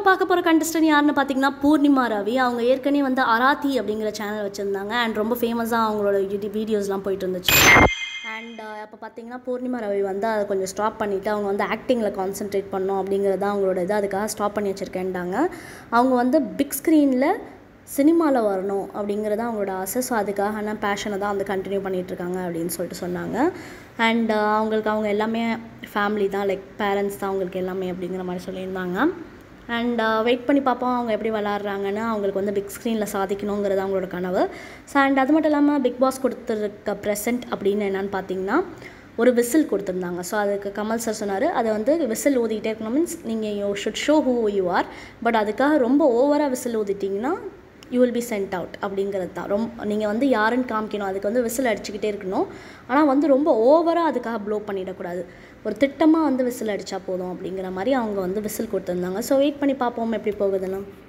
பார்க்க போகிற கண்டஸ்டன் யாருன்னு பார்த்தீங்கன்னா பூர்ணிமா ரவி அவங்க ஏற்கனவே வந்து அராத்தி அப்படிங்கிற சேனல் வச்சுருந்தாங்க அண்ட் ரொம்ப ஃபேமஸாக அவங்களோட வீடியோஸ்லாம் போயிட்டு இருந்துச்சு அண்ட் அப்போ பார்த்தீங்கன்னா பூர்ணிமா ரவி வந்து அதை கொஞ்சம் ஸ்டாப் பண்ணிவிட்டு அவங்க வந்து ஆக்டிங்கில் கான்சென்ட்ரேட் பண்ணோம் அப்படிங்கிறது தான் அவங்களோட இது அதுக்காக ஸ்டாப் பண்ணி வச்சுருக்கேன்டாங்க அவங்க வந்து பிக் ஸ்க்ரீனில் சினிமாவில் வரணும் அப்படிங்கிறது அவங்களோட ஆசை ஸோ அதுக்காக பேஷனை தான் வந்து கண்டினியூ பண்ணிகிட்ருக்காங்க அப்படின்னு சொல்லிட்டு சொன்னாங்க அண்ட் அவங்களுக்கு அவங்க எல்லாமே ஃபேமிலி தான் லைக் பேரண்ட்ஸ் தான் அவங்களுக்கு எல்லாமே அப்படிங்கிற மாதிரி சொல்லியிருந்தாங்க அண்ட் வெயிட் பண்ணி பார்ப்போம் அவங்க எப்படி விளாட்றாங்கன்னு அவங்களுக்கு வந்து பிக் ஸ்க்ரீனில் சாதிக்கணுங்கிறது அவங்களோட கனவு ஸோ அண்ட் அது மட்டும் இல்லாமல் பிக் பாஸ் கொடுத்துருக்க ப்ரெசென்ட் அப்படின்னு என்னென்னு பார்த்தீங்கன்னா ஒரு விசில் கொடுத்துருந்தாங்க ஸோ அதுக்கு கமல் சார் சொன்னார் அதை வந்து விசில் ஊதிக்கிட்டே இருக்கணும் மீன்ஸ் நீங்கள் you should show who you are but அதுக்காக ரொம்ப ஓவராக விசில் ஊதிட்டிங்கன்னா you will be sent out அப்படிங்கிறது தான் ரொம்ப நீங்கள் வந்து யாருன்னு காமிக்கணும் அதுக்கு வந்து விசில் அடிச்சுக்கிட்டே இருக்கணும் ஆனால் வந்து ரொம்ப ஓவராக அதுக்காக ப்ளோ பண்ணிடக்கூடாது ஒரு திட்டமாக வந்து விசில் அடித்தா போதும் அப்படிங்கிற மாதிரி அவங்க வந்து விசில் கொடுத்துருந்தாங்க ஸோ வெயிட் பண்ணி பார்ப்போம் எப்படி போகுதுன்னு